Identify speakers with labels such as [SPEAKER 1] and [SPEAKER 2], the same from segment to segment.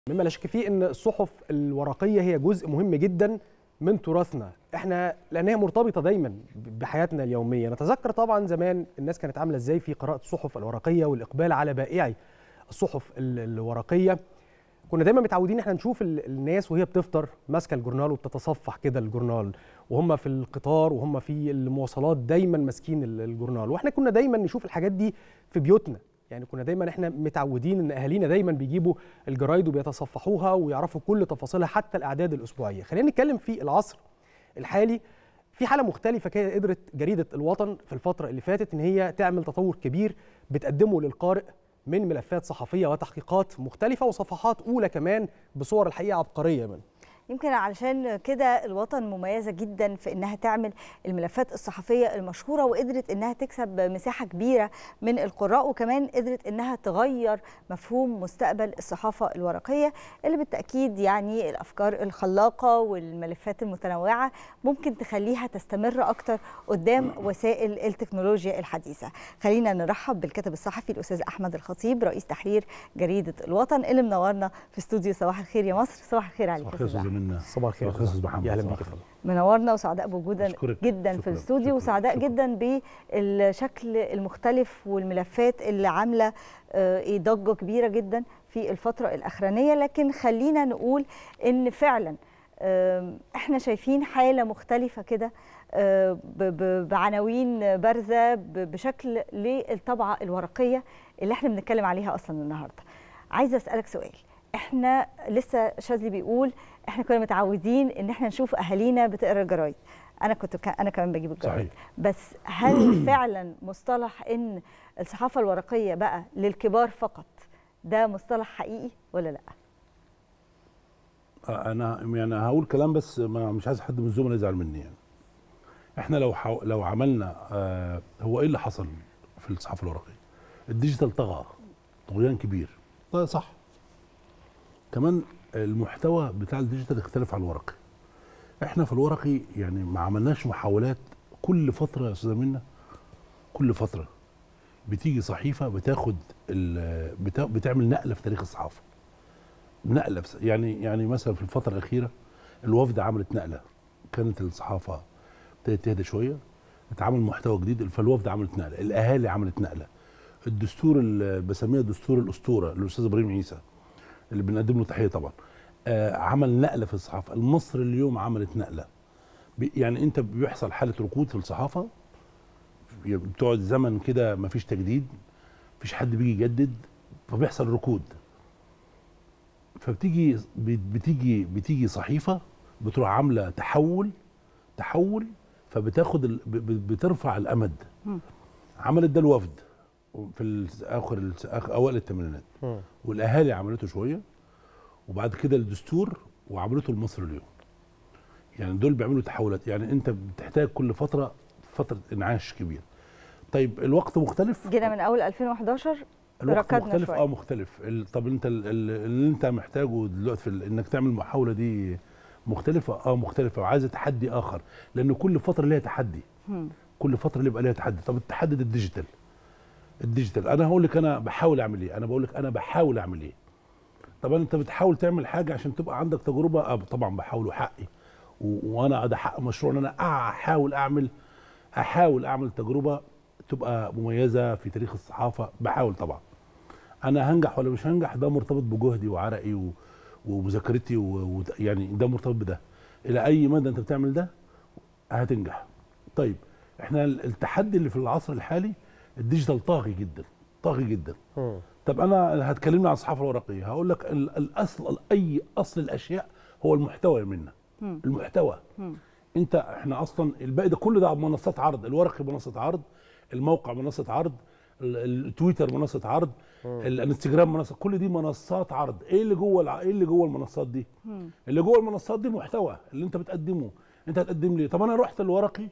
[SPEAKER 1] مما لا شك فيه ان الصحف الورقيه هي جزء مهم جدا من تراثنا احنا لان هي مرتبطه دايما بحياتنا اليوميه نتذكر طبعا زمان الناس كانت عامله ازاي في قراءه الصحف الورقيه والاقبال على بائعي الصحف ال- الورقيه كنا دايما متعودين احنا نشوف ال- الناس وهي بتفطر ماسكه الجورنال وبتتصفح كده الجورنال وهم في القطار وهم في المواصلات دايما ماسكين ال- الجورنال واحنا كنا دايما نشوف الحاجات دي في بيوتنا يعني كنا دايما احنا متعودين ان اهالينا دايما بيجيبوا الجرايد وبيتصفحوها ويعرفوا كل تفاصيلها حتى الاعداد الاسبوعيه خلينا نتكلم في العصر الحالي في حاله مختلفه كده قدرت جريده الوطن في الفتره اللي فاتت ان هي تعمل تطور كبير بتقدمه للقارئ من ملفات صحفيه وتحقيقات مختلفه وصفحات اولى كمان بصور الحقيقه عبقريه من
[SPEAKER 2] يمكن علشان كده الوطن مميزة جدا في انها تعمل الملفات الصحفية المشهورة وقدرت انها تكسب مساحة كبيرة من القراء وكمان قدرت انها تغير مفهوم مستقبل الصحافة الورقية اللي بالتأكيد يعني الافكار الخلاقة والملفات المتنوعة ممكن تخليها تستمر اكتر قدام وسائل التكنولوجيا الحديثة خلينا نرحب بالكاتب الصحفي الاستاذ احمد الخطيب رئيس تحرير جريدة الوطن اللي منورنا في استوديو صباح الخير يا مصر صباح الخير عليك
[SPEAKER 3] صباح
[SPEAKER 2] يا
[SPEAKER 3] الخير
[SPEAKER 2] أستاذ
[SPEAKER 3] استاذ
[SPEAKER 2] أحمد.
[SPEAKER 3] منا
[SPEAKER 1] صباح الخير
[SPEAKER 3] صباح الخير استاذ محمد
[SPEAKER 1] يا اهلا
[SPEAKER 3] صباح
[SPEAKER 1] بيك يا
[SPEAKER 3] الخير.
[SPEAKER 1] فندم
[SPEAKER 2] منورنا وسعداء بوجودك
[SPEAKER 3] أشكرك.
[SPEAKER 2] جدا في
[SPEAKER 3] شكراً.
[SPEAKER 2] الاستوديو
[SPEAKER 3] شكراً.
[SPEAKER 2] وسعداء
[SPEAKER 3] شكراً.
[SPEAKER 2] جدا بالشكل المختلف والملفات اللي عامله آه، إيه ضجه كبيره جدا في الفتره الاخرانيه لكن خلينا نقول ان فعلا آم، احنا شايفين حاله مختلفه كده آه، ب- ب- بعناوين بارزه ب- بشكل للطبعه الورقيه اللي احنا بنتكلم عليها اصلا النهارده عايزه اسالك سؤال احنا لسه شاذلي بيقول احنا كنا متعودين ان احنا نشوف اهالينا بتقرا الجرايد انا كنت ك... انا كمان بجيب الجرايد
[SPEAKER 3] صحيح.
[SPEAKER 2] بس هل فعلا مصطلح ان الصحافه الورقيه بقى للكبار فقط ده مصطلح حقيقي ولا لا
[SPEAKER 3] آه، انا يعني هقول كلام بس ما مش عايز حد من الزملاء يزعل مني يعني احنا لو حو... لو عملنا آه هو ايه اللي حصل في الصحافه الورقيه الديجيتال طغى طغيان كبير ده صح كمان المحتوى بتاع الديجيتال اختلف عن الورقي احنا في الورقي يعني ما عملناش محاولات كل فتره يا استاذه منى كل فتره بتيجي صحيفه بتاخد ال... بتا... بتعمل نقله في تاريخ الصحافه نقله بس يعني يعني مثلا في الفتره الاخيره الوفد عملت نقله كانت الصحافه ابتدت تهدى شويه اتعمل محتوى جديد فالوفد عملت نقله الاهالي عملت نقله الدستور اللي بسميها دستور الاسطوره الاستاذ ابراهيم عيسى اللي بنقدم له تحيه طبعا آه عمل نقله في الصحافه المصر اليوم عملت نقله بي- يعني انت بيحصل حاله ركود في الصحافه يعني بتقعد زمن كده مفيش تجديد مفيش حد بيجي يجدد فبيحصل ركود فبتيجي بتيجي بتيجي صحيفه بتروح عامله تحول تحول فبتاخد ال- ب- ب- بترفع الامد عملت ده الوفد في ال- اخر ال- آخر- اوائل الثمانينات والاهالي عملته شويه وبعد كده الدستور وعملته لمصر اليوم يعني دول بيعملوا تحولات يعني انت بتحتاج كل فتره فتره انعاش كبير طيب الوقت مختلف
[SPEAKER 2] جينا من اول 2011
[SPEAKER 3] الوقت
[SPEAKER 2] ركضنا
[SPEAKER 3] مختلف
[SPEAKER 2] شوية.
[SPEAKER 3] اه مختلف ال- طب انت ال- ال- اللي انت محتاجه دلوقتي في ال- انك تعمل المحاوله دي مختلفه اه مختلفه وعايزه تحدي اخر لان كل فتره ليها تحدي كل فتره اللي يبقى ليها تحدي طب التحدي ده الديجيتال الديجيتال انا هقول لك انا بحاول اعمل ايه انا بقول لك انا بحاول اعمل ايه طب انت بتحاول تعمل حاجه عشان تبقى عندك تجربه آه طبعا بحاول وحقي و- وانا ده حق مشروع ان انا احاول اعمل احاول اعمل تجربه تبقى مميزه في تاريخ الصحافه بحاول طبعا انا هنجح ولا مش هنجح ده مرتبط بجهدي وعرقي و- ومذاكرتي و- و- يعني ده مرتبط بده الى اي مدى انت بتعمل ده هتنجح طيب احنا ال- التحدي اللي في العصر الحالي الديجيتال طاغي جدا طاغي جدا طب انا هتكلمنا عن الصحافه الورقيه هقول لك ال- الاصل اي اصل الاشياء هو المحتوى منا المحتوى انت احنا اصلا الباقي ده كل ده منصات عرض الورقي منصه عرض الموقع منصه عرض ال- التويتر منصه عرض الانستجرام منصه كل دي منصات عرض ايه اللي جوه الع- ايه اللي جوه المنصات دي اللي جوه المنصات دي المحتوى اللي انت بتقدمه انت هتقدم لي طب انا رحت الورقي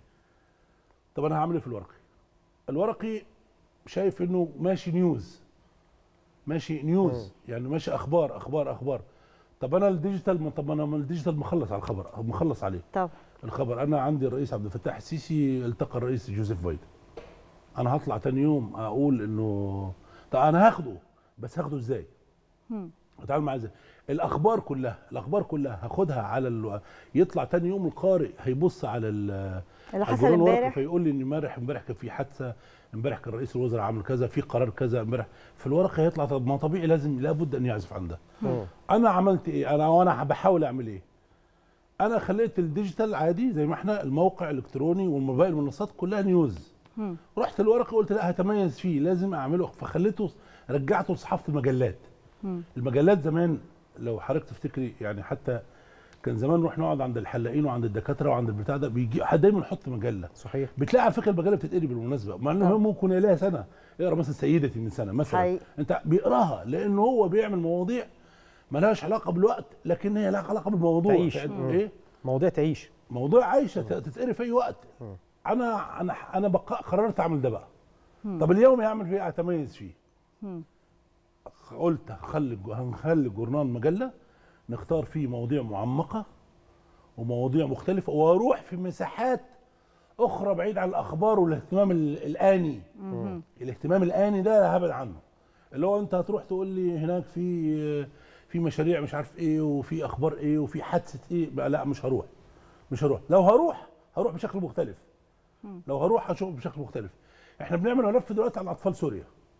[SPEAKER 3] طب انا هعمل ايه في الورقي الورقي شايف انه ماشي نيوز ماشي نيوز يعني ماشي اخبار اخبار اخبار طب انا الديجيتال ما- طب انا ما الديجيتال مخلص على الخبر مخلص عليه
[SPEAKER 2] طب
[SPEAKER 3] الخبر انا عندي الرئيس عبد الفتاح السيسي التقى الرئيس جوزيف بايدن انا هطلع تاني يوم اقول انه طب انا هاخده بس هاخده ازاي اتعامل معاه ازاي الاخبار كلها الاخبار كلها هاخدها على ال... يطلع تاني يوم القارئ هيبص على ال...
[SPEAKER 2] اللي
[SPEAKER 3] على
[SPEAKER 2] حصل
[SPEAKER 3] الجورنال الورقي
[SPEAKER 2] امبارح
[SPEAKER 3] فيقول لي ان امبارح امبارح كان في حادثه امبارح كان رئيس الوزراء عمل كذا في قرار كذا امبارح في الورقه هيطلع طب ما طبيعي لازم لابد ان يعزف عن ده
[SPEAKER 1] مم.
[SPEAKER 3] انا عملت ايه انا وانا بحاول اعمل ايه انا خليت الديجيتال عادي زي ما احنا الموقع الالكتروني والموبايل المنصات كلها نيوز
[SPEAKER 2] مم.
[SPEAKER 3] رحت الورقه قلت لا هتميز فيه لازم اعمله فخليته رجعته لصحافه المجلات
[SPEAKER 2] مم.
[SPEAKER 3] المجلات زمان لو حضرتك تفتكري يعني حتى كان زمان نروح نقعد عند الحلاقين وعند الدكاتره وعند البتاع ده بيجي دايما نحط مجله
[SPEAKER 1] صحيح
[SPEAKER 3] بتلاقي على فكره المجله بتتقري بالمناسبه مع انه
[SPEAKER 2] آه.
[SPEAKER 3] هو ممكن لها سنه اقرا مثلا سيدتي من سنه مثلا
[SPEAKER 2] حقيقي.
[SPEAKER 3] انت بيقراها لان هو بيعمل مواضيع ملهاش علاقه بالوقت لكن هي لها علاقه بالموضوع
[SPEAKER 1] تعيش.
[SPEAKER 3] فاهم
[SPEAKER 1] مم.
[SPEAKER 3] ايه
[SPEAKER 1] مواضيع تعيش
[SPEAKER 3] موضوع عايشه تتقري في اي وقت انا انا انا بقى قررت اعمل ده بقى طب اليوم يعمل فيه اتميز فيه
[SPEAKER 2] مم.
[SPEAKER 3] قلت هنخلي الج- هنخلي الجورنال مجله نختار فيه مواضيع معمقه ومواضيع مختلفه واروح في مساحات اخرى بعيد عن الاخبار والاهتمام ال- الاني
[SPEAKER 2] مم.
[SPEAKER 3] الاهتمام الاني ده هبعد عنه اللي هو انت هتروح تقول لي هناك في في مشاريع مش عارف ايه وفي اخبار ايه وفي حادثه ايه بقى لا مش هروح مش هروح لو هروح هروح بشكل مختلف لو هروح هشوف بشكل مختلف احنا بنعمل ملف دلوقتي عن اطفال سوريا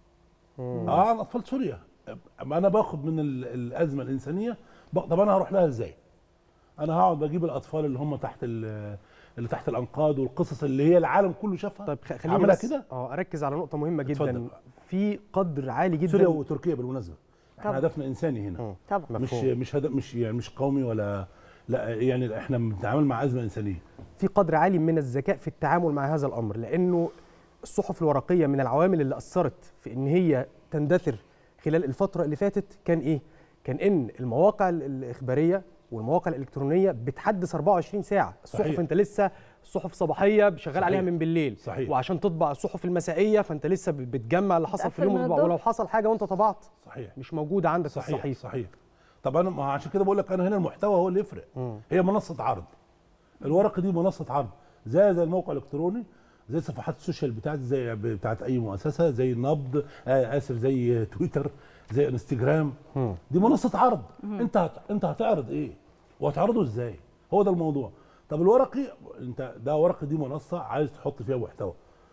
[SPEAKER 3] اه عن اطفال سوريا أما انا باخد من ال- الازمه الانسانيه بق- طب انا هروح لها ازاي انا هقعد بجيب الاطفال اللي هم تحت ال- اللي تحت الانقاض والقصص اللي هي العالم كله شافها
[SPEAKER 1] طيب خ- خليني
[SPEAKER 3] عملها
[SPEAKER 1] بس
[SPEAKER 3] كده
[SPEAKER 1] اه اركز على نقطه مهمه جدا
[SPEAKER 3] اتفضل.
[SPEAKER 1] في قدر عالي جدا
[SPEAKER 3] سوريا وتركيا بالمناسبه احنا
[SPEAKER 2] طبعا.
[SPEAKER 3] هدفنا انساني هنا
[SPEAKER 1] مم.
[SPEAKER 2] طبعا
[SPEAKER 3] مش
[SPEAKER 1] مفهوم.
[SPEAKER 3] مش هدف مش يعني مش قومي ولا لا يعني احنا بنتعامل مع ازمه انسانيه
[SPEAKER 1] في قدر عالي من الذكاء في التعامل مع هذا الامر لانه الصحف الورقيه من العوامل اللي اثرت في ان هي تندثر خلال الفتره اللي فاتت كان ايه كان ان المواقع ال- الاخباريه والمواقع الالكترونيه بتحدث 24 ساعه الصحف
[SPEAKER 3] صحيح.
[SPEAKER 1] انت لسه الصحف صباحيه شغال
[SPEAKER 3] صحيح.
[SPEAKER 1] عليها من بالليل
[SPEAKER 3] صحيح.
[SPEAKER 1] وعشان تطبع الصحف المسائيه فانت لسه ب- بتجمع اللي حصل في
[SPEAKER 2] بتقفل
[SPEAKER 1] اليوم
[SPEAKER 2] من
[SPEAKER 1] وتطبع.
[SPEAKER 2] الظهر.
[SPEAKER 1] ولو حصل حاجه وانت طبعت
[SPEAKER 3] صحيح
[SPEAKER 1] مش موجوده عندك في
[SPEAKER 3] صحيح
[SPEAKER 1] الصحيفه
[SPEAKER 3] صحيح طب انا ما عشان كده بقول لك انا هنا المحتوى هو اللي يفرق
[SPEAKER 1] مم.
[SPEAKER 3] هي منصه عرض الورقه دي منصه عرض زي زي الموقع الالكتروني زي صفحات السوشيال بتاعت زي بتاعت اي مؤسسه زي النبض آه اسف زي تويتر زي انستجرام
[SPEAKER 1] مم.
[SPEAKER 3] دي منصه عرض انت هت... انت هتعرض ايه وهتعرضه ازاي هو ده الموضوع طب الورقي انت ده ورقي دي منصه عايز تحط فيها محتوى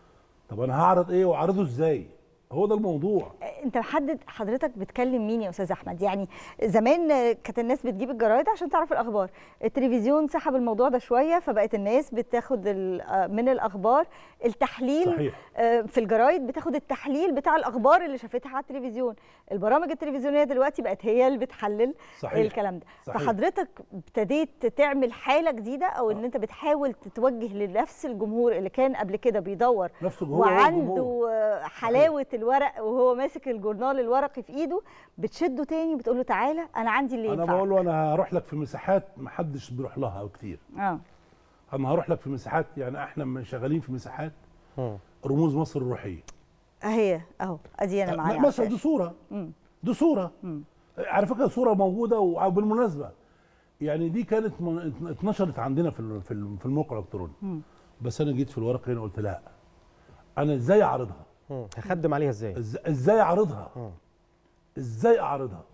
[SPEAKER 3] طب انا هعرض ايه واعرضه ازاي هو ده الموضوع
[SPEAKER 2] انت محدد حضرتك بتكلم مين يا استاذ احمد يعني زمان كانت الناس بتجيب الجرايد عشان تعرف الاخبار التلفزيون سحب الموضوع ده شويه فبقت الناس بتاخد ال- من الاخبار التحليل
[SPEAKER 3] صحيح.
[SPEAKER 2] آه، في الجرايد بتاخد التحليل بتاع الاخبار اللي شافتها على التلفزيون البرامج التلفزيونيه دلوقتي بقت هي اللي بتحلل
[SPEAKER 3] صحيح.
[SPEAKER 2] الكلام ده
[SPEAKER 3] صحيح.
[SPEAKER 2] فحضرتك ابتديت تعمل حاله جديده او ان انت بتحاول تتوجه لنفس الجمهور اللي كان قبل كده بيدور
[SPEAKER 3] نفس الجمهور هو الجمهور.
[SPEAKER 2] وعنده آه، حلاوه الورق وهو ماسك الجورنال الورقي في ايده بتشده تاني وبتقول له تعالى انا عندي اللي
[SPEAKER 3] انا
[SPEAKER 2] ينفعك
[SPEAKER 3] بقول له انا هروح لك في مساحات ما حدش بيروح لها او كتير
[SPEAKER 2] اه
[SPEAKER 3] انا هروح لك في مساحات يعني احنا م- شغالين في مساحات
[SPEAKER 1] مم.
[SPEAKER 3] رموز مصر الروحيه
[SPEAKER 2] اهي اهو ادي انا معايا على
[SPEAKER 3] مثلا دي
[SPEAKER 2] الشاشة.
[SPEAKER 3] صوره
[SPEAKER 2] مم.
[SPEAKER 3] دي صوره
[SPEAKER 2] مم.
[SPEAKER 3] على فكره صوره موجوده وبالمناسبه يعني دي كانت من- اتنشرت عندنا في ال- في ال- في الموقع الالكتروني
[SPEAKER 2] مم.
[SPEAKER 3] بس انا جيت في الورق هنا قلت لا انا ازاي اعرضها
[SPEAKER 1] مم. هخدم عليها ازاي
[SPEAKER 3] إز- ازاي اعرضها
[SPEAKER 1] مم.
[SPEAKER 3] ازاي اعرضها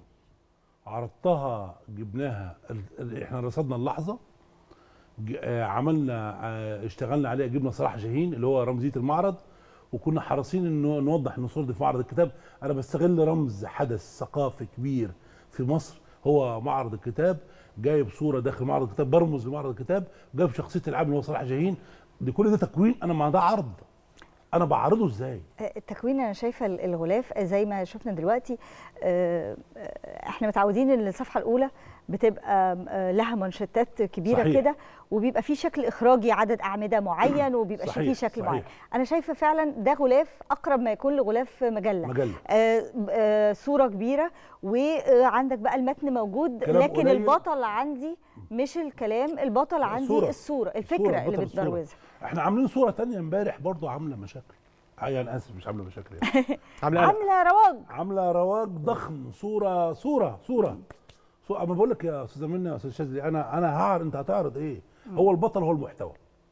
[SPEAKER 3] عرضتها جبناها ال- ال- احنا رصدنا اللحظه ج- آه، عملنا آه، اشتغلنا عليها جبنا صلاح جاهين اللي هو رمزيه المعرض وكنا حريصين انه نوضح ان الصوره دي في معرض الكتاب انا بستغل رمز حدث ثقافي كبير في مصر هو معرض الكتاب جايب صوره داخل معرض الكتاب برمز لمعرض الكتاب جايب شخصيه العام اللي هو صلاح جاهين دي كل ده تكوين انا ما ده عرض انا بعرضه ازاي
[SPEAKER 2] التكوين انا شايفه الغلاف زي ما شفنا دلوقتي آه، آه، احنا متعودين ان الصفحه الاولى بتبقى آه، لها منشطات كبيره
[SPEAKER 3] صحيح.
[SPEAKER 2] كده وبيبقى في شكل اخراجي عدد اعمده معين وبيبقى
[SPEAKER 3] صحيح،
[SPEAKER 2] فيه شكل
[SPEAKER 3] صحيح.
[SPEAKER 2] معين انا شايفه فعلا ده غلاف اقرب ما يكون لغلاف مجله
[SPEAKER 3] مجله
[SPEAKER 2] آه، آه، صوره كبيره وعندك بقى المتن موجود
[SPEAKER 3] كلام
[SPEAKER 2] لكن
[SPEAKER 3] قليل.
[SPEAKER 2] البطل عندي مش الكلام البطل عندي
[SPEAKER 3] الصورة.
[SPEAKER 2] الصوره الفكره
[SPEAKER 3] الصورة،
[SPEAKER 2] اللي
[SPEAKER 3] بطل الصورة.
[SPEAKER 2] بتبروزها
[SPEAKER 3] احنا عاملين صوره تانية امبارح برضو عامله مشاكل آه، يعني اسف مش عامله مشاكل يعني.
[SPEAKER 1] عامله قلق.
[SPEAKER 2] عامله رواج
[SPEAKER 3] عامله رواج ضخم صوره صوره صوره صورة اما بقول لك يا استاذه منى يا استاذ شاذلي انا انا هعرض انت هتعرض ايه هو البطل هو المحتوى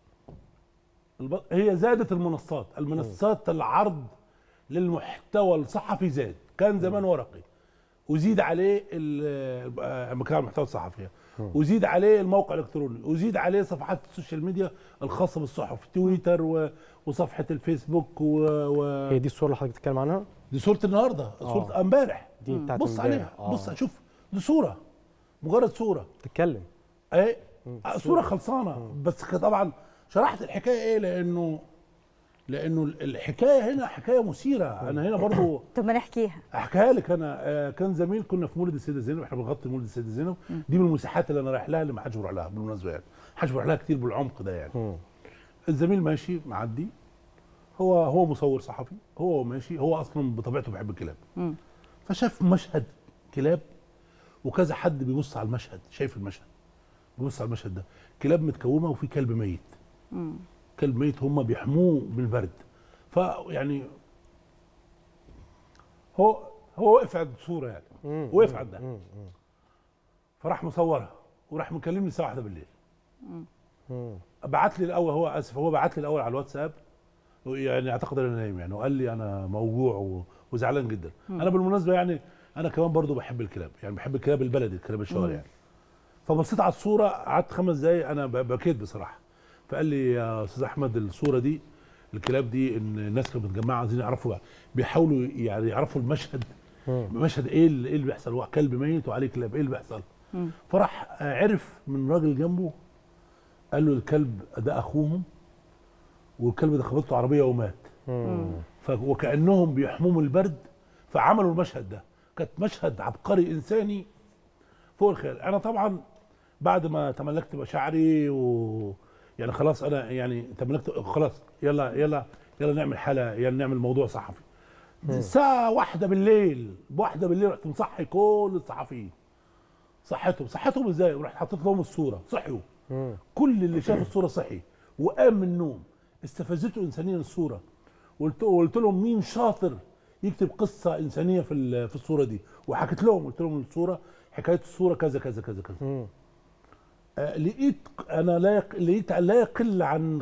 [SPEAKER 3] الب... هي زادت المنصات المنصات العرض للمحتوى الصحفي زاد كان زمان ورقي وزيد عليه ال- آه، مكان المحتوى الصحفي وزيد عليه الموقع الالكتروني وزيد عليه صفحات السوشيال ميديا الخاصه بالصحف تويتر و... وصفحه الفيسبوك و... و...
[SPEAKER 1] هي دي الصوره اللي حضرتك بتتكلم عنها
[SPEAKER 3] دي صوره النهارده صوره امبارح
[SPEAKER 1] دي بتاعت
[SPEAKER 3] بص
[SPEAKER 1] امبارح.
[SPEAKER 3] عليها
[SPEAKER 1] آه.
[SPEAKER 3] بص شوف دي صوره مجرد صوره
[SPEAKER 1] تتكلم
[SPEAKER 3] ايه صوره خلصانه بس ك- طبعا شرحت الحكايه ايه لانه لانه الحكايه هنا حكايه مثيره انا هنا برضو
[SPEAKER 2] طب ما نحكيها
[SPEAKER 3] احكيها لك انا آه، كان زميل كنا في مولد السيده زينب احنا بنغطي مولد السيده زينب دي من المساحات اللي انا رايح لها اللي ما حدش بيروح لها بالمناسبه يعني ما حدش بيروح لها كتير بالعمق ده يعني
[SPEAKER 1] مم.
[SPEAKER 3] الزميل ماشي معدي هو هو مصور صحفي هو ماشي هو اصلا بطبيعته بيحب الكلاب
[SPEAKER 2] مم.
[SPEAKER 3] فشاف مشهد كلاب وكذا حد بيبص على المشهد شايف المشهد بيبص على المشهد ده كلاب متكومه وفي كلب ميت
[SPEAKER 2] مم.
[SPEAKER 3] كلب ميت هم بيحموه من البرد فيعني هو هو وقف عند الصوره يعني
[SPEAKER 1] مم.
[SPEAKER 3] وقف عندها
[SPEAKER 1] مم.
[SPEAKER 3] فراح مصورها وراح مكلمني الساعه واحدة بالليل
[SPEAKER 1] مم.
[SPEAKER 3] بعت لي الاول هو اسف هو بعت لي الاول على الواتساب يعني اعتقد انا نايم يعني وقال لي انا موجوع و- وزعلان جدا انا بالمناسبه يعني انا كمان برضو بحب الكلاب يعني بحب الكلاب البلدي الكلاب الشوارع يعني فبصيت على الصوره قعدت خمس دقايق انا ب- بكيت بصراحه فقال لي يا استاذ احمد الصوره دي الكلاب دي ان الناس كانت متجمعه عايزين يعرفوا بقى بيحاولوا يعني يعرفوا المشهد
[SPEAKER 1] مم.
[SPEAKER 3] مشهد ايه اللي, إيه اللي بيحصل هو كلب ميت وعليه كلاب ايه اللي بيحصل
[SPEAKER 2] مم.
[SPEAKER 3] فراح آه، عرف من راجل جنبه قال له الكلب ده اخوهم والكلب ده خبطته عربيه ومات
[SPEAKER 1] مم.
[SPEAKER 3] ف- وكانهم بيحموه من البرد فعملوا المشهد ده كانت مشهد عبقري انساني فوق الخيال انا طبعا بعد ما تملكت مشاعري و يعني خلاص انا يعني تملكت خلاص يلا يلا يلا نعمل حلقه يلا نعمل موضوع صحفي الساعه واحدة بالليل بواحدة بالليل رحت مصحي كل الصحفيين صحتهم صحتهم ازاي ورحت حطيت لهم الصوره صحيوا
[SPEAKER 1] مم.
[SPEAKER 3] كل اللي شاف الصوره صحي وقام من النوم استفزته انسانيا الصوره قلت قلت لهم مين شاطر يكتب قصه انسانيه في ال- في الصوره دي وحكيت لهم قلت لهم الصوره حكايه الصوره كذا كذا كذا كذا
[SPEAKER 1] مم.
[SPEAKER 3] آه، لقيت انا لا يق... لقيت لا يقل عن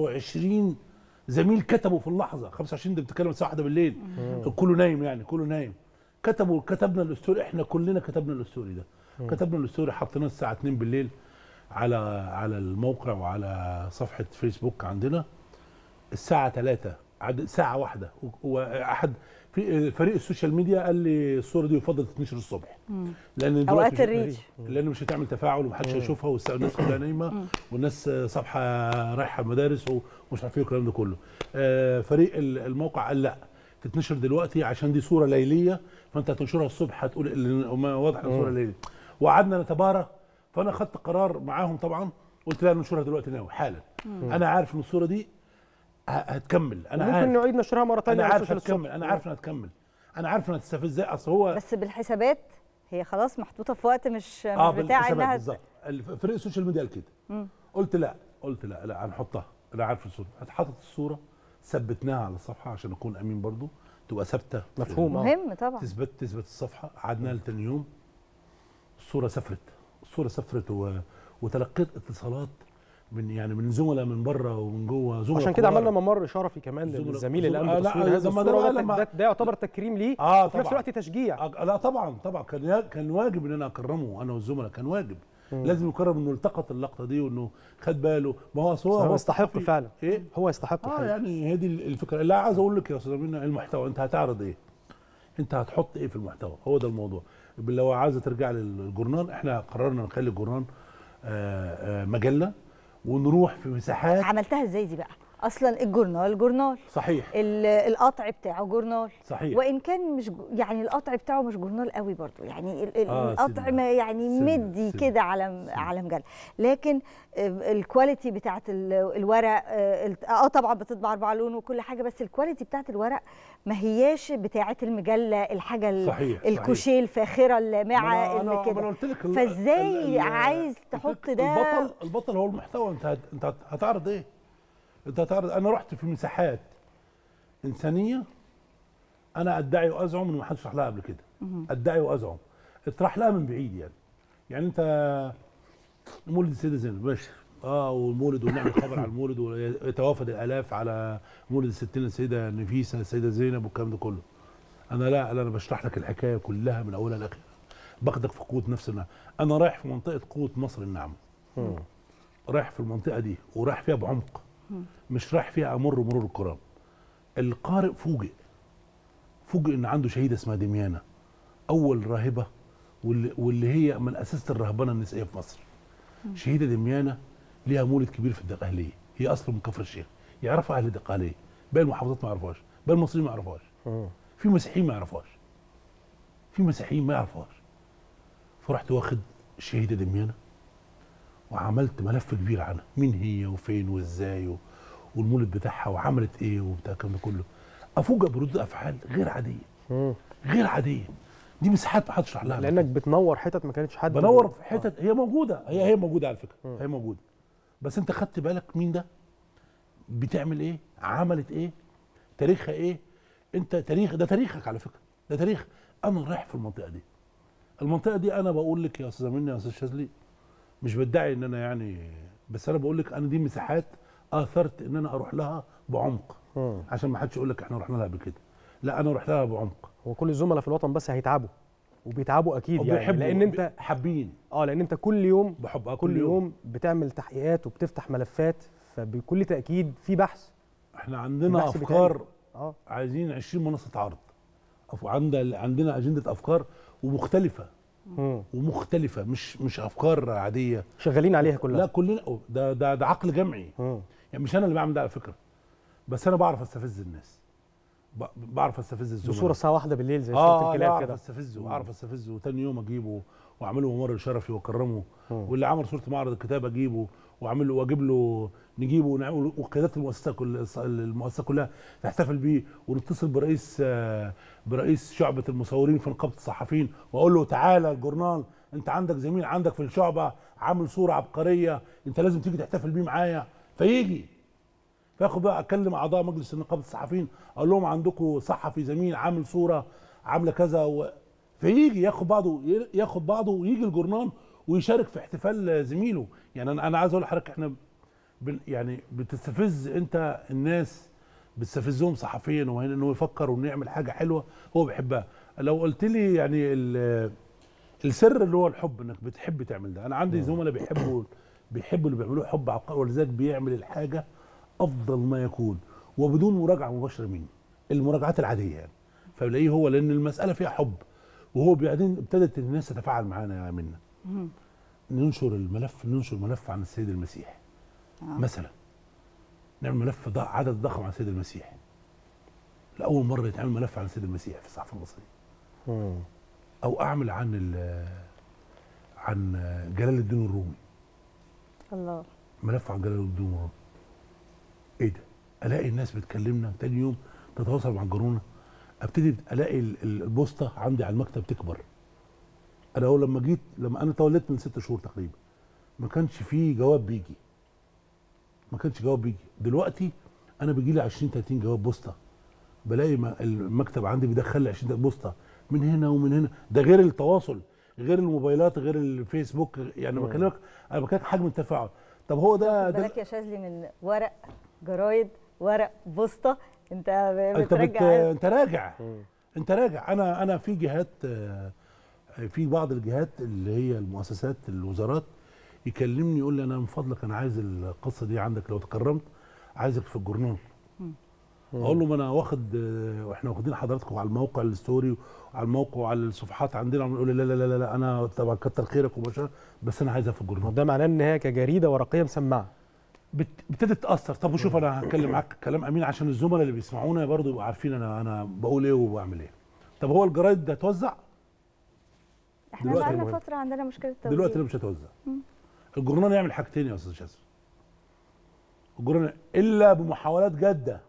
[SPEAKER 3] 25 زميل كتبوا في اللحظه 25 ده بتتكلم الساعه 1 بالليل كله نايم يعني كله نايم كتبوا كتبنا الستوري احنا كلنا كتبنا الستوري ده كتبنا الستوري حطيناه الساعه 2 بالليل على على الموقع وعلى صفحه فيسبوك عندنا الساعه 3 عد ساعه واحده و- واحد في فريق السوشيال ميديا قال لي الصوره دي يفضل تتنشر الصبح لان دلوقتي
[SPEAKER 2] اوقات
[SPEAKER 3] مش-
[SPEAKER 2] الريتش
[SPEAKER 3] لان مش هتعمل تفاعل ومحدش هيشوفها والس- والناس كلها نايمه والناس آه، صفحه رايحه المدارس و- ومش عارف ايه الكلام ده كله آه، فريق ال- الموقع قال لا تتنشر دلوقتي عشان دي صوره ليليه فانت هتنشرها الصبح هتقول ال- ما واضح ان صوره ليليه وقعدنا نتبارى فانا خدت قرار معاهم طبعا قلت لا ننشرها دلوقتي ناوي حالا انا عارف ان الصوره دي ه- هتكمل انا
[SPEAKER 1] ممكن
[SPEAKER 3] عارف
[SPEAKER 1] نعيد نشرها مره ثانيه
[SPEAKER 3] انا
[SPEAKER 1] على
[SPEAKER 3] عارف
[SPEAKER 1] السوشيال
[SPEAKER 3] هتكمل
[SPEAKER 1] الصبح.
[SPEAKER 3] انا عارف انها هتكمل انا عارف انها تستفز ازاي اصل هو
[SPEAKER 2] بس بالحسابات هي خلاص محطوطه في وقت مش
[SPEAKER 3] اه
[SPEAKER 2] مش بتاع
[SPEAKER 3] بالحسابات
[SPEAKER 2] انها
[SPEAKER 3] بالظبط الف- فريق السوشيال ميديا قال كده
[SPEAKER 2] مم.
[SPEAKER 3] قلت لا قلت لا لا هنحطها انا عارف الصوره اتحطت الصوره ثبتناها على الصفحه عشان اكون امين برضو تبقى ثابته
[SPEAKER 1] مفهوم اه
[SPEAKER 2] مهم طبعا
[SPEAKER 3] تثبت تثبت الصفحه قعدنا لتاني يوم الصوره سافرت الصوره سافرت و... وتلقيت اتصالات من يعني من زملاء من بره ومن جوه زملاء
[SPEAKER 1] عشان كده
[SPEAKER 3] كبار.
[SPEAKER 1] عملنا ممر شرفي كمان
[SPEAKER 3] زملاء-
[SPEAKER 1] للزميل اللي قام
[SPEAKER 3] زملاء- لا،
[SPEAKER 1] بتصوير هذه
[SPEAKER 3] زي ما ده
[SPEAKER 1] الصوره
[SPEAKER 3] بقى
[SPEAKER 1] وده-
[SPEAKER 3] لما-
[SPEAKER 1] ده, ده يعتبر تكريم ليه
[SPEAKER 3] اه
[SPEAKER 1] وفي نفس
[SPEAKER 3] طبعا
[SPEAKER 1] الوقت تشجيع
[SPEAKER 3] آه، لا طبعا طبعا كان يا- كان واجب ان انا اكرمه انا والزملاء كان واجب لازم يكرم انه التقط اللقطه دي وانه خد باله ما هو أصل
[SPEAKER 1] هو يستحق
[SPEAKER 3] صحفي.
[SPEAKER 1] فعلا
[SPEAKER 3] ايه
[SPEAKER 1] هو يستحق
[SPEAKER 3] اه
[SPEAKER 1] الحقيقة.
[SPEAKER 3] يعني هي دي الفكره اللي عايز اقول لك يا استاذ امين المحتوى انت هتعرض ايه انت هتحط ايه في المحتوى هو ده الموضوع لو عايزه ترجع للجورنال احنا قررنا نخلي الجورنال آه، آه، مجله ونروح في مساحات
[SPEAKER 2] عملتها ازاي دي بقى اصلا الجورنال جورنال
[SPEAKER 3] صحيح
[SPEAKER 2] ال- القطع بتاعه جورنال
[SPEAKER 3] صحيح
[SPEAKER 2] وان كان مش جو- يعني القطع بتاعه مش جورنال قوي برضو يعني ال- ال-
[SPEAKER 3] آه،
[SPEAKER 2] القطع
[SPEAKER 3] سنة.
[SPEAKER 2] ما يعني
[SPEAKER 3] سنة،
[SPEAKER 2] مدي
[SPEAKER 3] سنة.
[SPEAKER 2] كده على على مجله لكن آه، الكواليتي بتاعت ال- الورق اه الت- اه طبعا بتطبع اربع لون وكل حاجه بس الكواليتي بتاعت الورق ما هياش بتاعت المجله الحاجه ال-
[SPEAKER 3] صحيح، صحيح.
[SPEAKER 2] الكوشيه الفاخره اللامعه
[SPEAKER 3] ما أنا-
[SPEAKER 2] اللي
[SPEAKER 3] أنا- ما انا
[SPEAKER 2] كده
[SPEAKER 3] قلت لك ال-
[SPEAKER 2] فازاي
[SPEAKER 3] ال- ال-
[SPEAKER 2] عايز تحط
[SPEAKER 3] الفكرة-
[SPEAKER 2] ده
[SPEAKER 3] البطل البطل هو المحتوى انت هت- انت هت- هتعرض ايه انت هتعرض انا رحت في مساحات انسانيه انا ادعي وازعم ان ما حدش راح لها قبل كده ادعي وازعم اطرح لها من بعيد يعني يعني انت مولد السيده زينب ماشي اه والمولد ونعمل خبر على المولد ويتوافد الالاف على مولد الستين السيده نفيسه السيده زينب والكلام ده كله انا لا لا انا بشرح لك الحكايه كلها من اولها لاخرها باخدك في قوه نفس النعم انا رايح في منطقه قوه مصر الناعمه
[SPEAKER 1] مم.
[SPEAKER 3] رايح في المنطقه دي ورايح فيها بعمق مش رايح فيها امر مرور الكرام القارئ فوجئ فوجئ ان عنده شهيده اسمها دميانه اول راهبه واللي, واللي هي من اساس الرهبنه النسائيه في مصر شهيده دميانه ليها مولد كبير في الدقهليه هي اصلا من كفر الشيخ يعرفها اهل الدقهليه باقي المحافظات ما يعرفوهاش باقي المصريين ما يعرفوهاش
[SPEAKER 1] مم.
[SPEAKER 3] في مسيحيين ما يعرفوهاش في مسيحيين ما يعرفوهاش فرحت واخد الشهيده دميانه وعملت ملف كبير عنها مين هي وفين وازاي و... والمولد بتاعها وعملت ايه وبتاع الكلام ده كله افوجئ بردود افعال غير عاديه
[SPEAKER 1] مم.
[SPEAKER 3] غير عاديه دي مساحات ما حدش راح لها
[SPEAKER 1] لانك بتنور حتت ما كانتش حد
[SPEAKER 3] بنور في حتت هي موجوده هي هي موجوده على فكره هي موجوده بس انت خدت بالك مين ده بتعمل ايه عملت ايه تاريخها ايه انت تاريخ ده تاريخك على فكره ده تاريخ انا رايح في المنطقه دي المنطقه دي انا بقول لك يا استاذ مني يا استاذ شاذلي مش بدعي ان انا يعني بس انا بقول لك انا دي مساحات اثرت ان انا اروح لها بعمق
[SPEAKER 1] مم.
[SPEAKER 3] عشان ما حدش يقول لك احنا رحنا لها قبل كده لا انا رحت لها بعمق
[SPEAKER 1] هو كل الزملاء في الوطن بس هيتعبوا وبيتعبوا اكيد يعني
[SPEAKER 3] وبيحبوا
[SPEAKER 1] لان انت
[SPEAKER 3] حابين
[SPEAKER 1] اه لان انت كل يوم
[SPEAKER 3] بحب
[SPEAKER 1] كل يوم بتعمل تحقيقات وبتفتح ملفات فبكل تاكيد في بحث
[SPEAKER 3] احنا عندنا
[SPEAKER 1] البحث
[SPEAKER 3] افكار
[SPEAKER 1] اه
[SPEAKER 3] عايزين 20 منصه عرض أف- عندنا عندنا اجنده افكار ومختلفه
[SPEAKER 1] مم.
[SPEAKER 3] ومختلفه مش مش افكار عاديه
[SPEAKER 1] شغالين عليها كلها
[SPEAKER 3] لا كلنا ده ده ده عقل جمعي
[SPEAKER 1] مم.
[SPEAKER 3] يعني مش انا اللي بعمل ده على فكره بس انا بعرف استفز الناس ب- بعرف استفز الزملاء
[SPEAKER 1] بصوره الساعه واحدة بالليل زي صوره
[SPEAKER 3] اه لا
[SPEAKER 1] الكلاب
[SPEAKER 3] اعرف
[SPEAKER 1] كده
[SPEAKER 3] استفزه واعرف استفزه وتاني يوم اجيبه واعمله ممر شرفي واكرمه واللي عمل صوره معرض الكتاب اجيبه واعمل له واجيب له نجيبه ونعمل وقيادات المؤسسه كل المؤسسه كلها تحتفل بيه ونتصل برئيس آه، برئيس شعبه المصورين في نقابه الصحفيين واقول له تعالى الجورنال انت عندك زميل عندك في الشعبه عامل صوره عبقريه انت لازم تيجي تحتفل بيه معايا فيجي فاخد بقى اكلم اعضاء مجلس نقابه الصحفيين اقول لهم عندكم صحفي زميل عامل صوره عامله كذا و... فيجي ياخد بعضه ياخد بعضه ويجي الجورنال ويشارك في احتفال زميله يعني انا انا عايز اقول لحضرتك احنا بن يعني بتستفز انت الناس بتستفزهم صحفيا وهنا انه يفكر وانه يعمل حاجه حلوه هو بيحبها لو قلت لي يعني ال- السر اللي هو الحب انك بتحب تعمل ده انا عندي زملاء بيحبوا بيحبوا اللي بيعملوه حب عقار ولذلك بيعمل الحاجه افضل ما يكون وبدون مراجعه مباشره مني المراجعات العاديه يعني فبلاقيه هو لان المساله فيها حب وهو بعدين ابتدت الناس تتفاعل معانا يا منا ننشر الملف ننشر ملف عن السيد المسيح مثلا نعمل ملف ض- عدد ضخم عن السيد المسيح لاول مره يتعمل ملف عن السيد المسيح في الصحافه المصريه
[SPEAKER 1] مم.
[SPEAKER 3] او اعمل عن ال- عن جلال الدين الرومي
[SPEAKER 2] الله
[SPEAKER 3] ملف عن جلال الدين الرومي ايه ده الاقي الناس بتكلمنا تاني يوم تتواصل مع الجرونا ابتدي الاقي ال- ال- البوسطه عندي على المكتب تكبر انا اول لما جيت لما انا توليت من ست شهور تقريبا ما كانش فيه جواب بيجي ما كانش جواب بيجي دلوقتي انا بيجي لي 20 30 جواب بوسطه بلاقي ما- المكتب عندي بيدخل لي 20 بوسطه من هنا ومن هنا ده غير التواصل غير الموبايلات غير الفيسبوك يعني بكلمك انا بكلمك حجم التفاعل طب هو ده
[SPEAKER 2] خد
[SPEAKER 3] ده
[SPEAKER 2] بالك يا شاذلي من ورق جرايد ورق بوسطه انت ب-
[SPEAKER 3] انت بت...
[SPEAKER 2] بترجع
[SPEAKER 3] انت راجع انت راجع انا انا في جهات آه، في بعض الجهات اللي هي المؤسسات الوزارات يكلمني يقول لي انا من فضلك انا عايز القصه دي عندك لو تكرمت عايزك في الجورنال اقول له ما انا واخد آه، واحنا واخدين حضراتكم على الموقع الستوري وعلى الموقع وعلى الصفحات عندنا عم يقول لي لا لا لا لا, لا انا طبعا كتر خيرك وما بس انا عايزها في الجورنال
[SPEAKER 1] ده معناه ان هي كجريده ورقيه مسمعه
[SPEAKER 3] بت- ابتدت تاثر طب وشوف انا هتكلم معاك كلام امين عشان الزملاء اللي بيسمعونا برضو يبقوا عارفين انا انا بقول ايه وبعمل ايه طب هو الجرايد ده توزع
[SPEAKER 2] احنا
[SPEAKER 3] دلوقتي
[SPEAKER 2] بقالنا
[SPEAKER 3] المهم.
[SPEAKER 2] فتره عندنا مشكله توزيع
[SPEAKER 3] دلوقتي انا مش هتوزع الجورنال يعمل حاجتين يا استاذ شاذ الجورنال الا بمحاولات جاده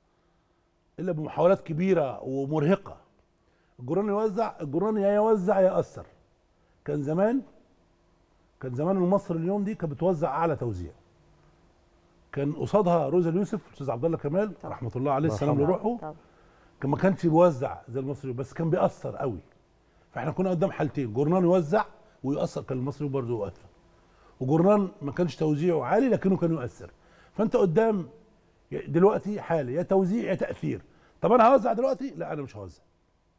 [SPEAKER 3] الا بمحاولات كبيره ومرهقه الجورنال يوزع الجورنال يا يوزع يا ياثر كان زمان كان زمان المصر اليوم دي كانت بتوزع اعلى توزيع كان قصادها روزا اليوسف الاستاذ عبد الله كمال رحمه الله عليه
[SPEAKER 1] الله
[SPEAKER 3] السلام
[SPEAKER 1] يرحمه.
[SPEAKER 3] لروحه
[SPEAKER 2] طبعا
[SPEAKER 3] كان ما كانش بيوزع زي المصري بس كان بيأثر قوي فاحنا كنا قدام حالتين جورنال يوزع ويأثر كان المصري برضه يؤثر وجورنال ما كانش توزيعه عالي لكنه كان يؤثر فانت قدام دلوقتي حاله يا توزيع يا تأثير طب انا هوزع دلوقتي لا انا مش هوزع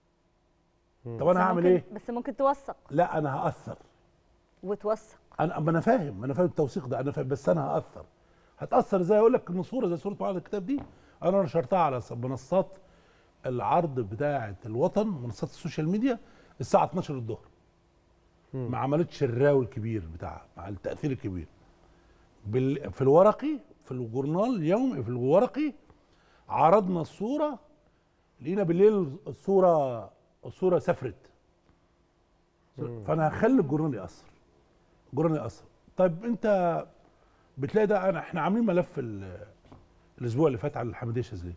[SPEAKER 3] طب
[SPEAKER 2] بس
[SPEAKER 3] انا هعمل
[SPEAKER 2] ممكن-
[SPEAKER 3] ايه
[SPEAKER 2] بس ممكن توثق
[SPEAKER 3] لا انا هاثر
[SPEAKER 2] وتوثق
[SPEAKER 3] انا ما انا فاهم انا فاهم التوثيق ده انا فاهم بس انا هاثر هتاثر ازاي اقول لك ان صوره زي صوره معرض الكتاب دي انا نشرتها على منصات العرض بتاعه الوطن منصات السوشيال ميديا الساعه 12 الظهر ما عملتش الراوي الكبير بتاعها مع التاثير الكبير بال... في الورقي في الجورنال اليومي في الورقي عرضنا الصوره لقينا بالليل الصوره الصوره سافرت فانا هخلي الجورنال ياثر الجورنال ياثر طيب انت بتلاقي ده انا احنا عاملين ملف ال- الاسبوع اللي فات على الحمديه الشاذليه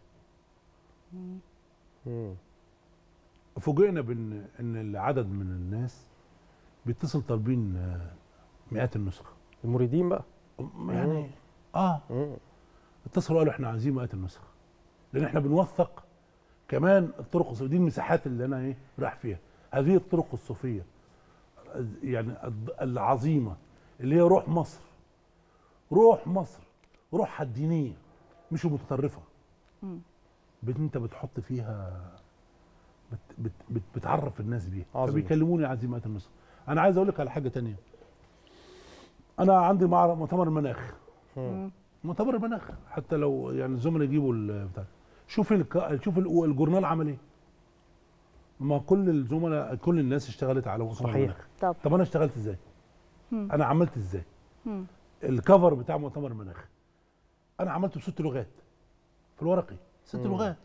[SPEAKER 3] فوجئنا بان ان العدد من الناس بيتصل طالبين آه، مئات النسخ
[SPEAKER 1] المريدين بقى
[SPEAKER 3] يعني اه اتصلوا قالوا احنا عايزين مئات النسخ لان احنا بنوثق كمان الطرق الصوفيه دي المساحات اللي انا ايه رايح فيها هذه الطرق الصوفيه يعني الض- العظيمه اللي هي روح مصر روح مصر روحها الدينيه مش المتطرفه بت- انت بتحط فيها بت بت بت بتعرف الناس بيها
[SPEAKER 1] عظيم.
[SPEAKER 3] فبيكلموني عايزين مئات النسخ انا عايز اقول لك على حاجه تانية انا عندي معرض مؤتمر المناخ مؤتمر المناخ حتى لو يعني الزملاء يجيبوا ال- بتاع شوف الك... شوف ال- الجورنال عمل ايه ما كل الزملاء كل الناس اشتغلت على مؤتمر
[SPEAKER 1] صحيح.
[SPEAKER 3] المناخ
[SPEAKER 2] طب
[SPEAKER 3] طب انا اشتغلت ازاي
[SPEAKER 2] مم.
[SPEAKER 3] انا عملت ازاي
[SPEAKER 2] مم.
[SPEAKER 3] الكفر بتاع مؤتمر المناخ انا عملته بست لغات في الورقي ست
[SPEAKER 1] مم.
[SPEAKER 3] لغات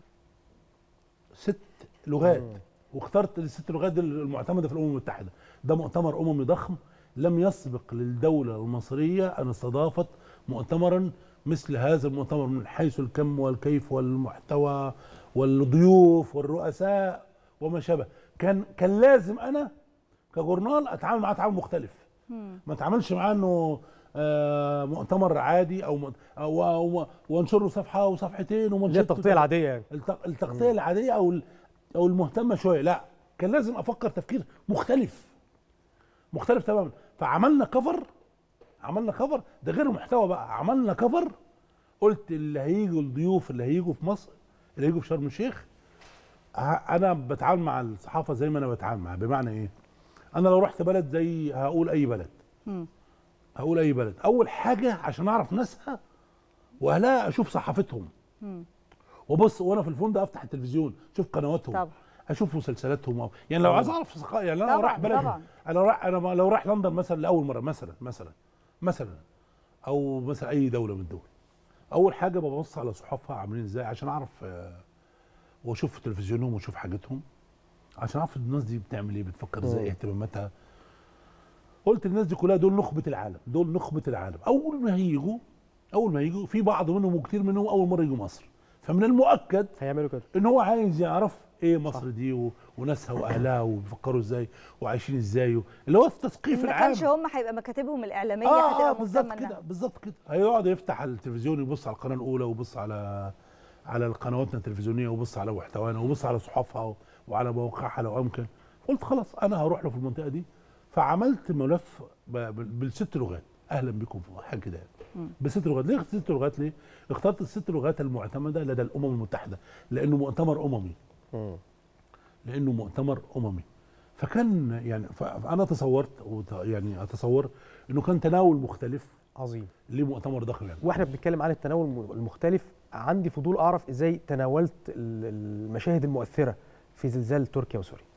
[SPEAKER 3] ست لغات واخترت الست لغات دي المعتمده في الامم المتحده ده مؤتمر اممي ضخم لم يسبق للدوله المصريه ان استضافت مؤتمرا مثل هذا المؤتمر من حيث الكم والكيف والمحتوى والضيوف والرؤساء وما شابه كان كان لازم انا كجورنال اتعامل معاه تعامل مختلف ما اتعاملش معاه انه آه، مؤتمر عادي او مؤت- او, أو وانشره صفحه وصفحتين
[SPEAKER 1] اللي هي
[SPEAKER 3] ومنشط
[SPEAKER 1] التغطيه العاديه يعني
[SPEAKER 3] الت- التغطيه العاديه او ال- او المهتمه شويه لا كان لازم افكر تفكير مختلف مختلف تماما فعملنا كفر عملنا كفر ده غير المحتوى بقى عملنا كفر قلت اللي هيجوا الضيوف اللي هيجوا في مصر اللي هيجوا في شرم الشيخ ه- انا بتعامل مع الصحافه زي ما انا بتعامل معاها بمعنى ايه انا لو رحت بلد زي هقول اي بلد
[SPEAKER 2] مم.
[SPEAKER 3] هقول اي بلد اول حاجه عشان اعرف ناسها واهلها اشوف صحافتهم
[SPEAKER 2] مم.
[SPEAKER 3] وبص وانا في الفندق افتح التلفزيون اشوف قنواتهم
[SPEAKER 2] طبعا
[SPEAKER 3] اشوف مسلسلاتهم أو يعني لو عايز اعرف ثقافه يعني انا لو
[SPEAKER 2] طبعاً،
[SPEAKER 3] رايح بلد
[SPEAKER 2] طبعاً.
[SPEAKER 3] انا رايح انا لو رايح لندن مثلا لاول مره مثلا مثلا مثلا او مثلا اي دوله من الدول اول حاجه ببص على صحافها عاملين ازاي عشان اعرف آه، واشوف تلفزيونهم واشوف حاجتهم عشان اعرف الناس دي بتعمل ايه بتفكر ازاي
[SPEAKER 1] مم.
[SPEAKER 3] اهتماماتها قلت الناس دي كلها دول نخبه العالم دول نخبه العالم اول ما هيجوا اول ما يجوا في بعض منهم وكتير منهم اول مره يجوا مصر فمن المؤكد
[SPEAKER 1] هيعملوا كده
[SPEAKER 3] ان هو عايز يعرف ايه مصر دي و... وناسها واهلها وبيفكروا ازاي وعايشين ازاي و... اللي هو التثقيف
[SPEAKER 2] ما
[SPEAKER 3] العام
[SPEAKER 2] كانش هم هيبقى مكاتبهم الاعلاميه
[SPEAKER 3] اه, آه
[SPEAKER 2] هتبقى
[SPEAKER 3] بالظبط
[SPEAKER 2] مهتمه
[SPEAKER 3] كده
[SPEAKER 2] إنها-
[SPEAKER 3] بالظبط كده هيقعد يفتح على التلفزيون يبص على القناه الاولى ويبص على على قنواتنا التلفزيونيه ويبص على محتوانا ويبص على صحافها و... وعلى مواقعها لو امكن قلت خلاص انا هروح له في المنطقه دي فعملت ملف ب... ب- بالست لغات اهلا بكم في حاجه كده يعني. بست لغات ليه اخترت ست لغات ليه اخترت الست لغات المعتمده لدى الامم المتحده لانه مؤتمر اممي
[SPEAKER 1] مم.
[SPEAKER 3] لانه مؤتمر اممي فكان يعني فانا تصورت وت- يعني اتصور انه كان تناول مختلف
[SPEAKER 1] عظيم
[SPEAKER 3] لمؤتمر ضخم يعني
[SPEAKER 1] واحنا بنتكلم عن التناول الم- المختلف عندي فضول اعرف ازاي تناولت ال- المشاهد المؤثره في زلزال تركيا وسوريا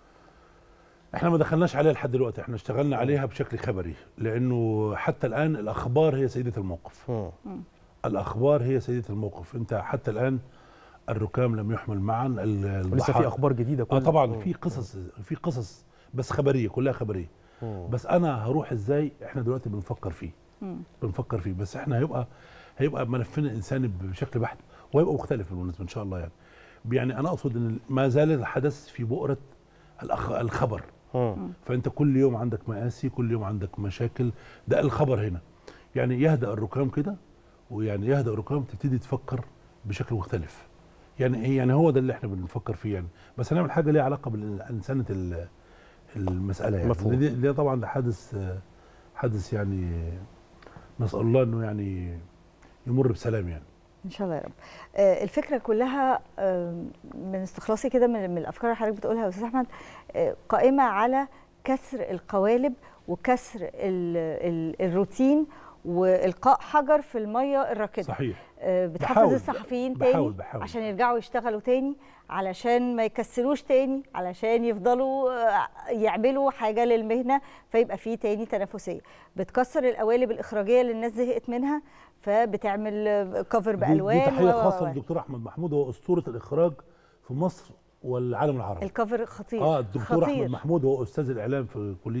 [SPEAKER 3] احنا ما دخلناش عليها لحد دلوقتي احنا اشتغلنا عليها بشكل خبري لانه حتى الان الاخبار هي سيده الموقف الاخبار هي سيده الموقف انت حتى الان الركام لم يحمل معا ال-
[SPEAKER 1] ولسه في
[SPEAKER 3] البحر-
[SPEAKER 1] اخبار جديده
[SPEAKER 3] اه
[SPEAKER 1] كل
[SPEAKER 3] طبعا
[SPEAKER 1] مم.
[SPEAKER 3] في قصص في قصص بس خبريه كلها خبريه
[SPEAKER 1] مم.
[SPEAKER 3] بس انا هروح ازاي احنا دلوقتي بنفكر فيه
[SPEAKER 2] مم.
[SPEAKER 3] بنفكر فيه بس احنا هيبقى هيبقى ملفنا الانساني بشكل بحت وهيبقى مختلف بالمناسبه ان شاء الله يعني يعني انا اقصد ان ما زال الحدث في بؤره الأخ الخبر
[SPEAKER 1] مم.
[SPEAKER 3] فانت كل يوم عندك مآسي كل يوم عندك مشاكل ده الخبر هنا يعني يهدأ الركام كده ويعني يهدأ الركام تبتدي تفكر بشكل مختلف يعني ايه يعني هو ده اللي احنا بنفكر فيه يعني بس هنعمل حاجه ليها علاقه بالانسانه ال- المساله يعني
[SPEAKER 1] مفهوم.
[SPEAKER 3] اللي اللي طبعا ده حادث آه، حادث يعني نسال الله انه يعني يمر بسلام يعني
[SPEAKER 2] ان شاء الله يا رب آه، الفكره كلها آه، من استخلاصي كده من من الافكار اللي حضرتك بتقولها يا استاذ احمد آه، قائمه على كسر القوالب وكسر ال ال الروتين والقاء حجر في الميه الراكده
[SPEAKER 3] صحيح
[SPEAKER 2] آه، بتحفز
[SPEAKER 3] بحاول-
[SPEAKER 2] الصحفيين
[SPEAKER 3] بحاول-
[SPEAKER 2] تاني
[SPEAKER 3] بحاول.
[SPEAKER 2] عشان يرجعوا يشتغلوا تاني علشان ما يكسلوش تاني علشان يفضلوا آه، يعملوا حاجه للمهنه فيبقى في تاني تنافسيه بتكسر القوالب الاخراجيه اللي الناس زهقت منها فبتعمل آه، كفر
[SPEAKER 3] دي-
[SPEAKER 2] بالوان
[SPEAKER 3] دي تحيه
[SPEAKER 2] و- و-
[SPEAKER 3] خاصه
[SPEAKER 2] و-
[SPEAKER 3] للدكتور احمد محمود هو اسطوره الاخراج في مصر والعالم العربي
[SPEAKER 2] الكفر خطير
[SPEAKER 3] اه الدكتور
[SPEAKER 2] خطير.
[SPEAKER 3] احمد محمود هو استاذ الاعلام في كليه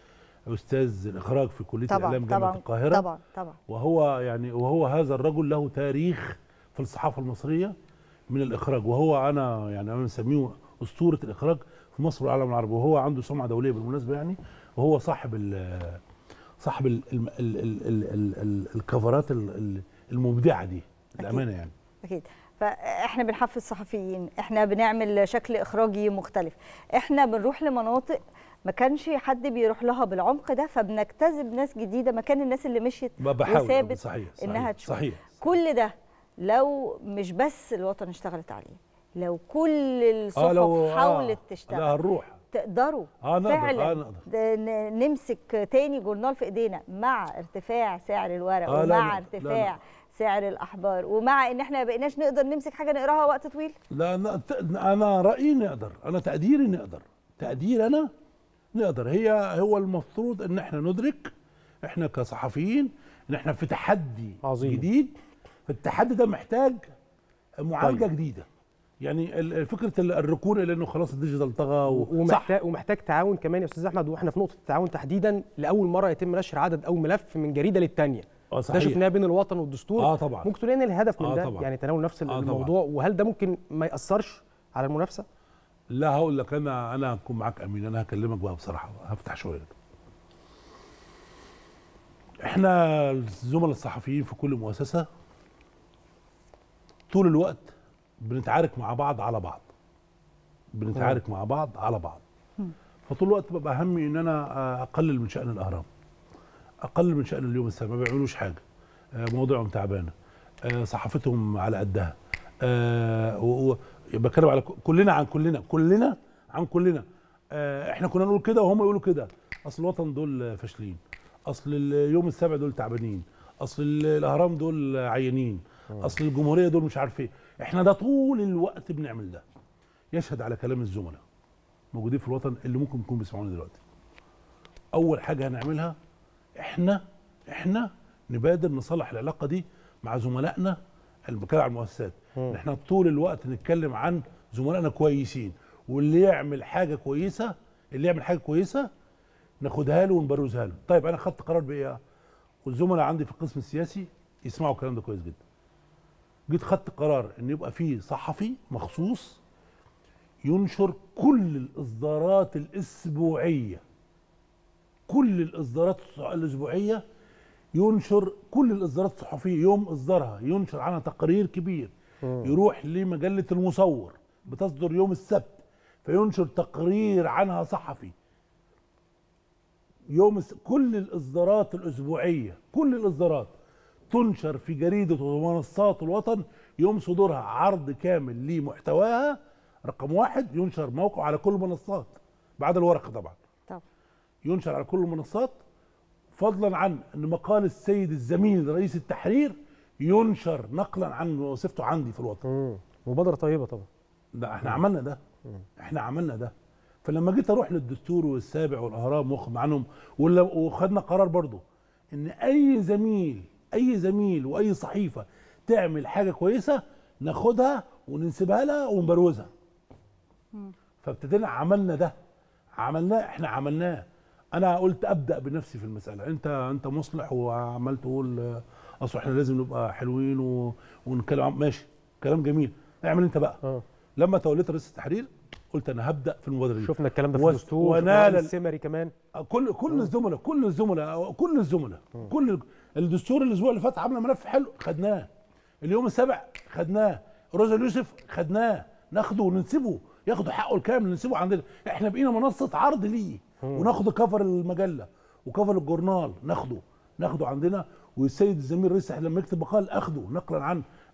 [SPEAKER 3] استاذ الاخراج في كليه
[SPEAKER 2] طبعا
[SPEAKER 3] الاعلام جامعه
[SPEAKER 2] طبعا
[SPEAKER 3] القاهره
[SPEAKER 2] طبعا طبعا
[SPEAKER 3] وهو يعني وهو هذا الرجل له تاريخ في الصحافه المصريه من الاخراج وهو انا يعني انا مسميه اسطوره الاخراج في مصر والعالم العربي وهو عنده سمعه دوليه بالمناسبه يعني وهو صاحب ال صاحب ال ال ال ال ال ال ال الكفرات ال- ال- المبدعه دي الامانه يعني
[SPEAKER 2] اكيد فاحنا بنحفز الصحفيين احنا بنعمل شكل اخراجي مختلف احنا بنروح لمناطق ما كانش حد بيروح لها بالعمق ده فبنجتذب ناس جديده مكان الناس اللي مشيت
[SPEAKER 3] ب- بحاول
[SPEAKER 2] وثابت
[SPEAKER 3] صحيح صحيح
[SPEAKER 2] انها تشوف
[SPEAKER 3] صحيح
[SPEAKER 2] كل ده لو مش بس الوطن اشتغلت عليه لو كل الصحف
[SPEAKER 3] اه لو
[SPEAKER 2] حاولت
[SPEAKER 3] لا
[SPEAKER 2] تشتغل
[SPEAKER 3] هنروح
[SPEAKER 2] تقدروا
[SPEAKER 3] اه نقدر
[SPEAKER 2] فعلا
[SPEAKER 3] اه نقدر
[SPEAKER 2] ده ن- نمسك تاني جورنال في ايدينا مع ارتفاع سعر الورق
[SPEAKER 3] آه، لا،
[SPEAKER 2] ومع
[SPEAKER 3] لا، لا،
[SPEAKER 2] ارتفاع
[SPEAKER 3] لا.
[SPEAKER 2] سعر الاحبار ومع ان احنا ما بقيناش نقدر نمسك حاجه نقراها وقت طويل
[SPEAKER 3] لا أنا, ت- انا رايي نقدر انا تقديري نقدر تقدير انا نقدر هي هو المفروض ان احنا ندرك احنا كصحفيين ان احنا في تحدي
[SPEAKER 1] عظيم.
[SPEAKER 3] جديد فالتحدي ده محتاج معالجه
[SPEAKER 1] طيب.
[SPEAKER 3] جديده يعني ال- فكره ال- الركون الى انه خلاص الديجيتال طغى و- صح
[SPEAKER 1] ومحتاج ومحتاج تعاون كمان يا استاذ احمد واحنا في نقطه التعاون تحديدا لاول مره يتم نشر عدد او ملف من جريده للثانيه
[SPEAKER 3] اه
[SPEAKER 1] ده
[SPEAKER 3] صحيح
[SPEAKER 1] شفناه بين الوطن والدستور
[SPEAKER 3] اه طبعا
[SPEAKER 1] ممكن تقول لنا الهدف من
[SPEAKER 3] آه
[SPEAKER 1] ده
[SPEAKER 3] طبعاً.
[SPEAKER 1] يعني تناول نفس
[SPEAKER 3] آه طبعاً.
[SPEAKER 1] الموضوع وهل ده ممكن ما ياثرش على المنافسه
[SPEAKER 3] لا هقول لك انا انا هكون معاك امين انا هكلمك بقى بصراحه هفتح شويه احنا الزملاء الصحفيين في كل مؤسسه طول الوقت بنتعارك مع بعض على بعض بنتعارك مع بعض على بعض فطول الوقت ببقى همي ان انا اقلل من شان الاهرام اقلل من شان اليوم السابع ما بيعملوش حاجه آه، مواضيعهم تعبانه آه، صحافتهم على قدها آه، و- و- بتكلم على ك- كلنا عن كلنا كلنا عن كلنا آه، احنا كنا نقول كده وهم يقولوا كده اصل الوطن دول فاشلين اصل اليوم السابع دول تعبانين اصل ال- الاهرام دول عيانين اصل الجمهوريه دول مش عارف ايه احنا ده طول الوقت بنعمل ده يشهد على كلام الزملاء موجودين في الوطن اللي ممكن يكونوا بيسمعونا دلوقتي اول حاجه هنعملها احنا احنا نبادر نصلح العلاقه دي مع زملائنا اللي بتكلم على المؤسسات
[SPEAKER 1] مم.
[SPEAKER 3] احنا طول الوقت نتكلم عن زملائنا كويسين واللي يعمل حاجه كويسه اللي يعمل حاجه كويسه ناخدها له ونبروزها له طيب انا خدت قرار بايه والزملاء عندي في القسم السياسي يسمعوا الكلام ده كويس جدا جيت خدت قرار ان يبقى فيه صحفي مخصوص ينشر كل الاصدارات الاسبوعيه كل الاصدارات الاسبوعيه ينشر كل الاصدارات الصحفيه يوم اصدارها ينشر عنها تقرير كبير يروح لمجله المصور بتصدر يوم السبت فينشر تقرير عنها صحفي يوم الس... كل الاصدارات الاسبوعيه كل الاصدارات تنشر في جريده ومنصات الوطن يوم صدورها عرض كامل لمحتواها رقم واحد ينشر موقع على كل المنصات بعد الورقه طبعا
[SPEAKER 2] طبعا
[SPEAKER 3] ينشر على كل المنصات فضلا عن ان مقال السيد الزميل رئيس التحرير ينشر نقلا عن وظيفته عندي في الوطن
[SPEAKER 1] مم. مبادره طيبه طبعا
[SPEAKER 3] ده احنا عملنا ده احنا عملنا ده فلما جيت اروح للدستور والسابع والاهرام واخد عنهم ولا- وخدنا قرار برضو ان اي زميل اي زميل واي صحيفه تعمل حاجه كويسه ناخدها وننسبها لها ونبروزها فابتدينا عملنا ده عملناه احنا عملناه انا قلت ابدا بنفسي في المساله انت انت مصلح وعمال تقول آه، اصل احنا لازم نبقى حلوين و... ونتكلم عن- ماشي كلام جميل اعمل انت بقى
[SPEAKER 1] اه
[SPEAKER 3] لما توليت رئيس التحرير قلت انا هبدا في المبادره دي
[SPEAKER 1] شفنا الكلام ده في
[SPEAKER 3] و-
[SPEAKER 1] الدستور
[SPEAKER 3] ونال
[SPEAKER 1] ونال
[SPEAKER 3] ال-
[SPEAKER 1] السمري كمان
[SPEAKER 3] كل كل الزملاء كل الزملاء كل الزملاء كل ال- الدستور الاسبوع اللي فات عملنا ملف حلو خدناه اليوم السابع خدناه روزا يوسف خدناه ناخده وننسبه ياخدوا حقه الكامل ننسبه عندنا احنا بقينا منصه عرض ليه وناخد كفر المجله وكفر الجورنال ناخده ناخده عندنا والسيد الزميل رئيس لما يكتب مقال اخده نقلا عن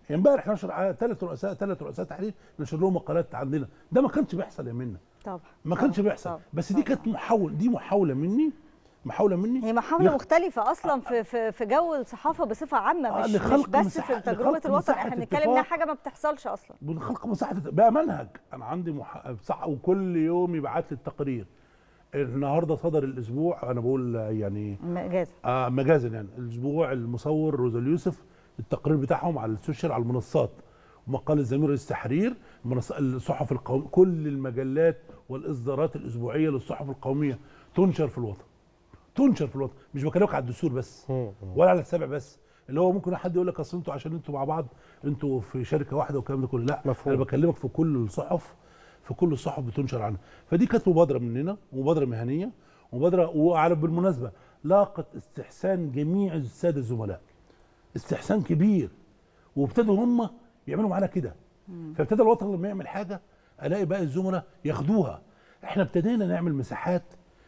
[SPEAKER 3] امبارح نشر ثلاث رؤساء ثلاث رؤساء تحرير نشر لهم مقالات عندنا ده ما كانش بيحصل يا منى
[SPEAKER 2] طبعا
[SPEAKER 3] ما كانش
[SPEAKER 2] طبعاً،
[SPEAKER 3] بيحصل
[SPEAKER 2] طبعاً،
[SPEAKER 3] بس دي
[SPEAKER 2] طبعاً.
[SPEAKER 3] كانت محاوله دي محاوله مني محاوله مني
[SPEAKER 2] هي محاولة
[SPEAKER 3] لخ-
[SPEAKER 2] مختلفة أصلا في في في جو الصحافة بصفة عامة
[SPEAKER 3] آه،
[SPEAKER 2] مش, مش
[SPEAKER 3] لخلق
[SPEAKER 2] بس
[SPEAKER 3] مساحة-
[SPEAKER 2] في تجربة
[SPEAKER 3] لخلق
[SPEAKER 2] الوطن
[SPEAKER 3] مساحة
[SPEAKER 2] احنا بنتكلم
[SPEAKER 3] اتفاق.
[SPEAKER 2] إنها حاجة ما بتحصلش أصلا
[SPEAKER 3] بنخلق مساحه بقى منهج انا عندي مح... صح وكل يوم يبعت لي التقرير النهارده صدر الاسبوع انا بقول يعني
[SPEAKER 2] مجاز
[SPEAKER 3] آه مجازا يعني الاسبوع المصور روزا اليوسف التقرير بتاعهم على السوشيال على المنصات مقال الزميل رئيس التحرير المنص- الصحف القوم كل المجلات والاصدارات الاسبوعيه للصحف القوميه تنشر في الوطن تنشر في الوطن مش بكلمك على الدستور بس ولا على السبع بس اللي هو ممكن حد يقول لك اصل انتوا عشان انتوا مع بعض انتوا في شركه واحده والكلام ده كله لا
[SPEAKER 1] مفهوم.
[SPEAKER 3] انا بكلمك في كل الصحف في كل الصحف بتنشر عنها فدي كانت مبادره مننا مبادره مهنيه مبادره وعلى بالمناسبه لاقت استحسان جميع الساده الزملاء استحسان كبير وابتدوا هم يعملوا معانا كده فابتدى الوطن لما يعمل حاجه الاقي باقي الزملاء ياخدوها احنا ابتدينا نعمل مساحات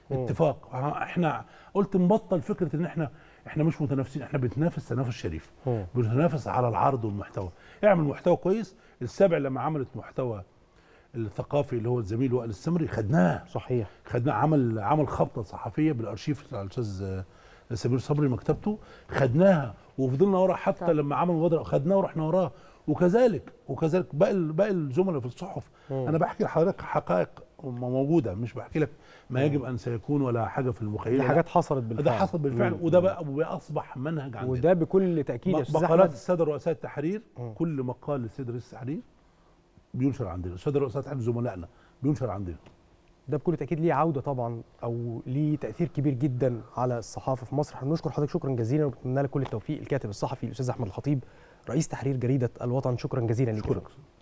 [SPEAKER 3] اتفاق آه، احنا قلت نبطل فكره ان احنا احنا مش متنافسين احنا بنتنافس تنافس شريف
[SPEAKER 1] مم.
[SPEAKER 3] بنتنافس على العرض والمحتوى اعمل محتوى كويس السبع لما عملت محتوى الثقافي اللي هو الزميل وائل السمري خدناه
[SPEAKER 1] صحيح
[SPEAKER 3] خدنا عمل عمل خبطه صحفيه بالارشيف بتاع الاستاذ آه، سمير صبري مكتبته خدناها وفضلنا ورا حتى
[SPEAKER 2] طبعا.
[SPEAKER 3] لما عمل مبادره خدناها ورحنا وراه وكذلك وكذلك باقي ال- باقي الزملاء في الصحف انا بحكي لحضرتك حقائق موجوده مش بحكي لك ما يجب ان سيكون ولا حاجه في المخيله
[SPEAKER 1] دي
[SPEAKER 3] لا.
[SPEAKER 1] حاجات حصلت بالفعل
[SPEAKER 3] ده حصل بالفعل
[SPEAKER 1] مم.
[SPEAKER 3] وده بقى وبقى اصبح منهج عندنا
[SPEAKER 1] وده بكل تاكيد يا استاذ
[SPEAKER 3] مقالات
[SPEAKER 1] احمد
[SPEAKER 3] الساده رؤساء التحرير
[SPEAKER 1] مم.
[SPEAKER 3] كل مقال للسيد رئيس التحرير بينشر عندنا الساده رؤساء التحرير زملائنا بينشر عندنا
[SPEAKER 1] ده بكل تاكيد ليه عوده طبعا او ليه تاثير كبير جدا على الصحافه في مصر احنا بنشكر حضرتك شكرا جزيلا وبنتمنى لك كل التوفيق الكاتب الصحفي الاستاذ احمد الخطيب رئيس تحرير جريده الوطن شكرا جزيلا ليك
[SPEAKER 3] شكرا